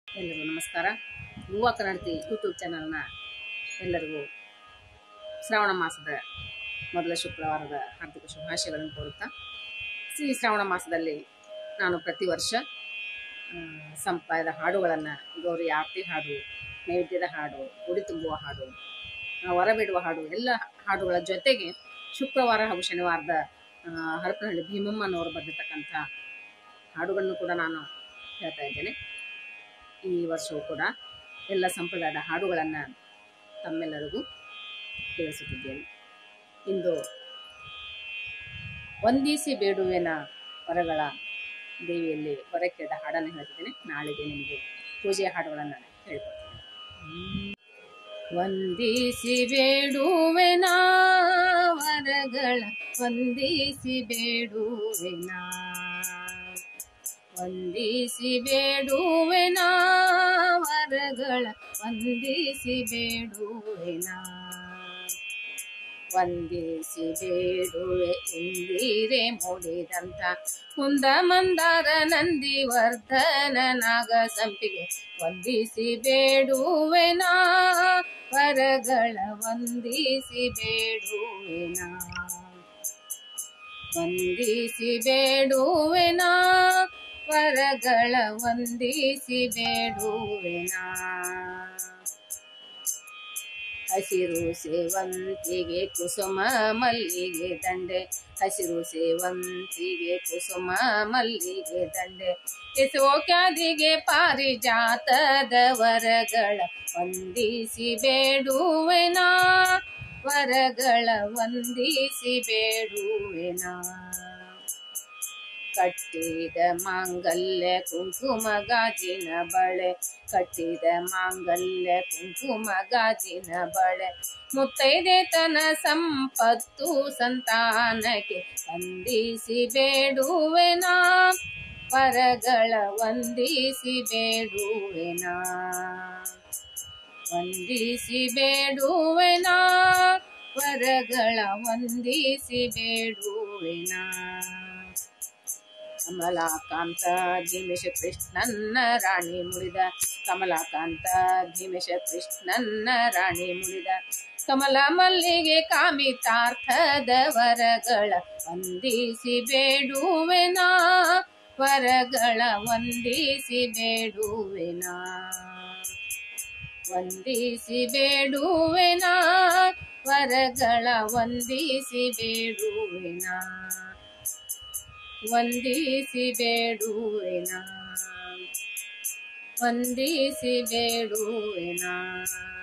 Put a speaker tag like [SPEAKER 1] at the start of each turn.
[SPEAKER 1] ಎಲ್ಲರಿಗೂ ನಮಸ್ಕಾರ ಮೂವ ಕನ್ನಡತಿ ಯೂಟ್ಯೂಬ್ ಚಾನಲ್ನ ಎಲ್ಲರಿಗೂ ಶ್ರಾವಣ ಮಾಸದ ಮೊದಲ ಶುಕ್ರವಾರದ ಹಾರ್ದಿಕ ಶುಭಾಶಯಗಳನ್ನು ಕೋರುತ್ತಾ ಈ ಶ್ರಾವಣ ಮಾಸದಲ್ಲಿ ನಾನು ಪ್ರತಿ ವರ್ಷ ಆ, ಸಂಪ್ರದಾಯದ ಹಾಡುಗಳನ್ನು ಗೌರಿ ಆರತಿ ಹಾಡು ನೈವೇದ್ಯದ ಹಾಡು ಉಡಿ ತುಂಬುವ ಹಾಡು ಆ, ವರ ಬಿಡುವ ಹಾಡು ಎಲ್ಲ ಹಾಡುಗಳ ಜೊತೆಗೆ ಶುಕ್ರವಾರ ಹಾಗೂ ಶನಿವಾರದ ಆ, ಹರಪನಹಳ್ಳಿ ಭೀಮಮ್ಮನವರು ಬರೆದಿರ್ತಕ್ಕಂಥ ಹಾಡುಗಳನ್ನು ಕೂಡ ನಾನು ಹೇಳ್ತಾ ಇದ್ದೇನೆ ಈ ವರ್ಷವೂ ಕೂಡ ಎಲ್ಲ ಸಂಪ್ರದಾಯದ ಹಾಡುಗಳನ್ನು ತಮ್ಮೆಲ್ಲರಿಗೂ ಕೇಳಿಸುತ್ತಿದ್ದೇನೆ ಇಂದು ವಂದಿಸಿ ಬೇಡುವೆನ ವರಗಳ ದೇವಿಯಲ್ಲಿ ಹೊರ ಕೇಳಿದ ಹಾಡನ್ನು ಹೇಳ್ತಿದ್ದೇನೆ ನಾಳೆಗೆ ನಿಮಗೆ ಪೂಜೆಯ ಹಾಡುಗಳನ್ನು ಹೇಳ್ಕೊಡ್ತೀನಿ ವಂದಿಸಿ ಬೇಡುವೆನ ವರಗಳ ವಂದಿಸಿ ಬೇಡುವೆನ ವಂದಿಸಿ ಬೇಡುವೆನ ವರಗಳ ವಂದಿಸಿ ಬೇಡುವೆನ ವಂದಿಸಿ ಬೇಡುವೆ ಇಂದಿರೆ ಮೂಡಿದಂತ ಕುಂದ ಮಂದಾರ ನಂದಿ ವರ್ಧನ ನಾಗ ಸಂಪಿಗೆ ವಂದಿಸಿ ಬೇಡುವೆನ ವರಗಳ ವಂದಿಸಿ ಬೇಡುವೆನ ವಂದಿಸಿ ಬೇಡುವೆನ ವರಗಳ ವಂದಿಸಿ ಬೇಡುವೆನ ಹಸಿರು ಸೇವಂತಿಗೆ ಕುಸುಮ ಮಲ್ಲಿಗೆ ದಂಡೆ ಹಸಿರು ಸೇವಂತಿಗೆ ಕುಸುಮ ಮಲ್ಲಿಗೆ ದಂಡೆ ಕೆಸೋಕ್ಯಾದಿಗೆ ಪಾರಿಜಾತದ ವರಗಳ ವಂದಿಸಿ ಬೇಡುವೆನ ವರಗಳ ವಂದಿಸಿ ಬೇಡುವೆನ ಕಟ್ಟಿದ ಮಾಂಗಲ್ಯ ಕುಂಕುಮ ಗಾಜಿನ ಬಳೆ ಕಟ್ಟಿದ ಮಾಂಗಲ್ಯ ಕುಂಕುಮ ಗಾಜಿನ ಬಳೆ ಮುತ್ತೈದೆ ತನ ಸಂಪತ್ತು ಸಂತಾನಕ್ಕೆ ವಂದಿಸಿ ಬೇಡುವೆನ ವರಗಳ ವಂದಿಸಿ ಬೇಡುವೆನ ವಂದಿಸಿ ಬೇಡುವೆನ ವರಗಳ ವಂದಿಸಿ ಬೇಡುವೆನ ಕಮಲಾಕಾಂತ ಧೀಮೇಶ ಕೃಷ್ಣನ್ನ ರಾಣಿ ಮುಡಿದ ಕಮಲಾಕಾಂತ ಧೀಮೇಶ ಕೃಷ್ಣನ್ನ ರಾಣಿ ಮುಡಿದ ಕಮಲ ಮಲ್ಲಿಗೆ ಕಾಮಿತಾರ್ಥದ ವರಗಳ ವಂದಿಸಿ ಬೇಡುವೆನ ವರಗಳ ವಂದಿಸಿ ಬೇಡುವೆನ ವಂದಿಸಿ ಬೇಡುವೆನ ವರಗಳ ವಂದಿಸಿ ಬೇಡುವೆನ ವಂದಿಸಿ ಬೇಡುವೆನ ವಂದಿಸಿ ಬೇಡುವೆನ